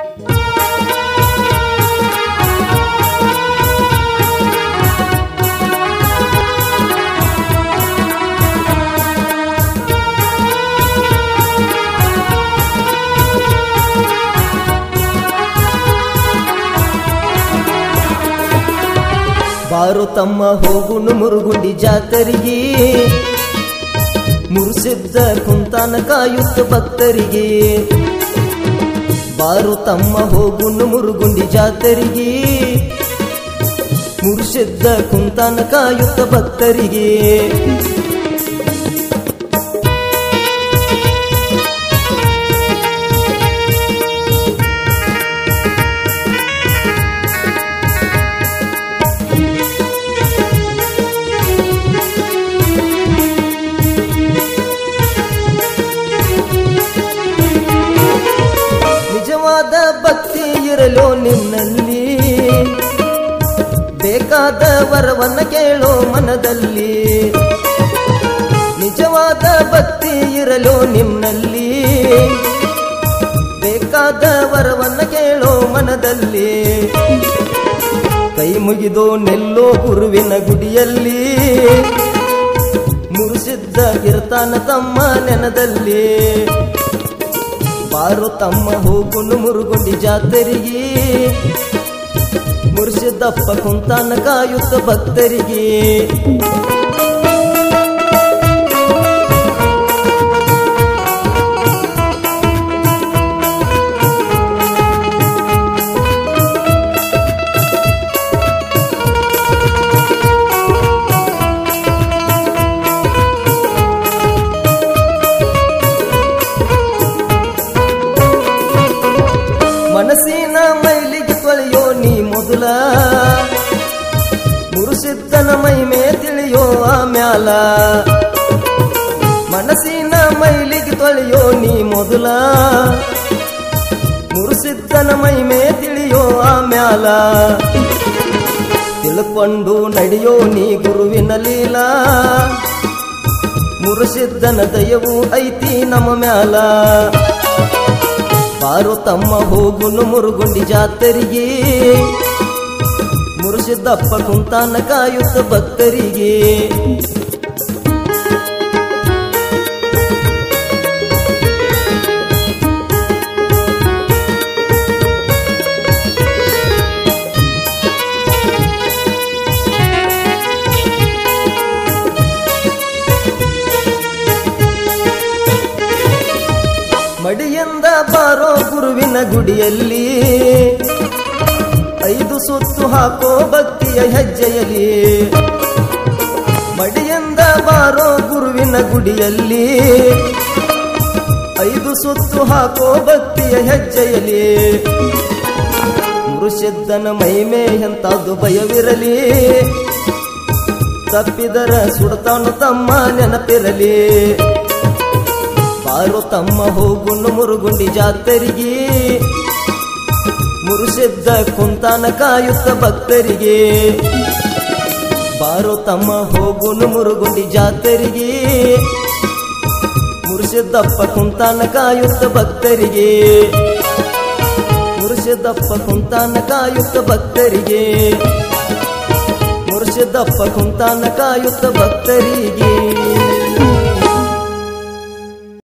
ಬಾರು ತಮ್ಮ ಹೋಗುನು ಮುರುಗುಂಡಿ ಜಾತರಿಗೆ ಮುರುಸಿದ್ದ ಕುಂತಾನ ಕಾಯುತ್ತ ಭಕ್ತರಿಗೆ ಬಾರು ತಮ್ಮ ಹೋಗುನು ಮುರುಗುಂಡಿ ಜಾತರಿಗೆ ಮುರುಸಿದ್ದ ಕುಂತಾನ ಕಾಯುತ್ತ ಭಕ್ತರಿಗೆ ನಿಜವಾದ ಭಕ್ತಿ ಇರಲು ನಿನ್ನಲ್ಲಿ ಬೇಕಾದ ವರವನ್ನ ಕೇಳೋ ಮನದಲ್ಲಿ ನಿಜವಾದ ಭಕ್ತಿ ಇರಲು ನಿನ್ನಲ್ಲಿ ಬೇಕಾದ ವರವನ್ನ ಕೇಳೋ ಮನದಲ್ಲಿ ಕೈ ಮುಗಿದು ನೆಲ್ಲೋ ಗುರುವಿನ ಗುಡಿಯಲ್ಲಿ ಮುರುಸಿದ್ದ ಇರ್ತಾನ ತಮ್ಮ ನೆನದಲ್ಲಿ ಬಾರು ತಮ್ಮ ಹೋಗುನು ಮುರುಗುಂಡಿ ಜಾತರಿಗೆ ಮುರ್ಸಿದ್ದಪ್ಪ ಕುಂತಾನ ಕಾಯುತ್ತ ಭಕ್ತರಿಗೆ ಮನಸ್ಸಿನ ಮೈಲಿಗೆ ತೊಳೆಯೋ ನೀ ಮೊದಲ ಮುರುಸಿದ್ದನ ಮೈಮೆ ತಿಳಿಯೋ ಆಮ್ಯಾಲ ಮನಸ್ಸಿನ ಮೈಲಿಗೆ ತೊಳೆಯೋ ನೀ ಮೊದಲ ಮುರುಸಿದ್ದನ ಮೈಮೆ ತಿಳಿಯೋ ಆಮ್ಯಾಲ ತಿಳ್ಕೊಂಡು ನಡೆಯೋ ನೀ ಗುರುವಿನ ಲೀಲಾ ಮುರುಸಿದ್ದನ ದಯವು ಐತಿ ನಮ್ಮ ಮ್ಯಾಲ ಬಾರು ತಮ್ಮ ಹೋಗುನು ಮುರುಗುಂಡಿ ಜಾತರಿಗೆ ಮುರುಸಿದ್ದಪ್ಪ ಕುಂತಾನ ಕಾಯುತ್ತ ಭಕ್ತರಿಗೆ ಮಡಿಯಿಂದ ಬಾರೋ ಗುರುವಿನ ಗುಡಿಯಲ್ಲಿ ಐದು ಸುತ್ತು ಹಾಕೋ ಭಕ್ತಿಯ ಹೆಜ್ಜೆಯಲ್ಲಿ ಮಡಿಯಿಂದ ಬಾರೋ ಗುರುವಿನ ಗುಡಿಯಲ್ಲಿ ಐದು ಸುತ್ತು ಹಾಕೋ ಭಕ್ತಿಯ ಹೆಜ್ಜೆಯಲ್ಲಿ ಮುರುಷಿದ್ದನ ಮೈಮೆ ಎಂತಾದು ಭಯವಿರಲಿ ತಪ್ಪಿದರ ಸುಡತಾನು ತಮ್ಮ ನೆನಪಿರಲಿ ಬಾರು ತಮ್ಮ ಹೋಗುನು ಮುರುಗುಂಡಿ ಜಾತರಿಗೆ ಮುರುಸಿದ್ದ ಕುಂತಾನ ಕಾಯುತ್ತ ಭಕ್ತರಿಗೆ ಬಾರು ತಮ್ಮ ಹೋಗುನು ಮುರುಗುಂಡಿ ಜಾತರಿಗೆ ಮುರುಸಿದ್ದಪ್ಪ ಕುಂತಾನ ಕಾಯುತ್ತ ಭಕ್ತರಿಗೆ ಮುರುಸಿದ್ದಪ್ಪ ಕುಂತಾನ ಕಾಯುತ್ತ ಭಕ್ತರಿಗೆ ಮುರುಸಿದ್ದಪ್ಪ ಕುಂತಾನ ಕಾಯುತ್ತ ಭಕ್ತರಿಗೆ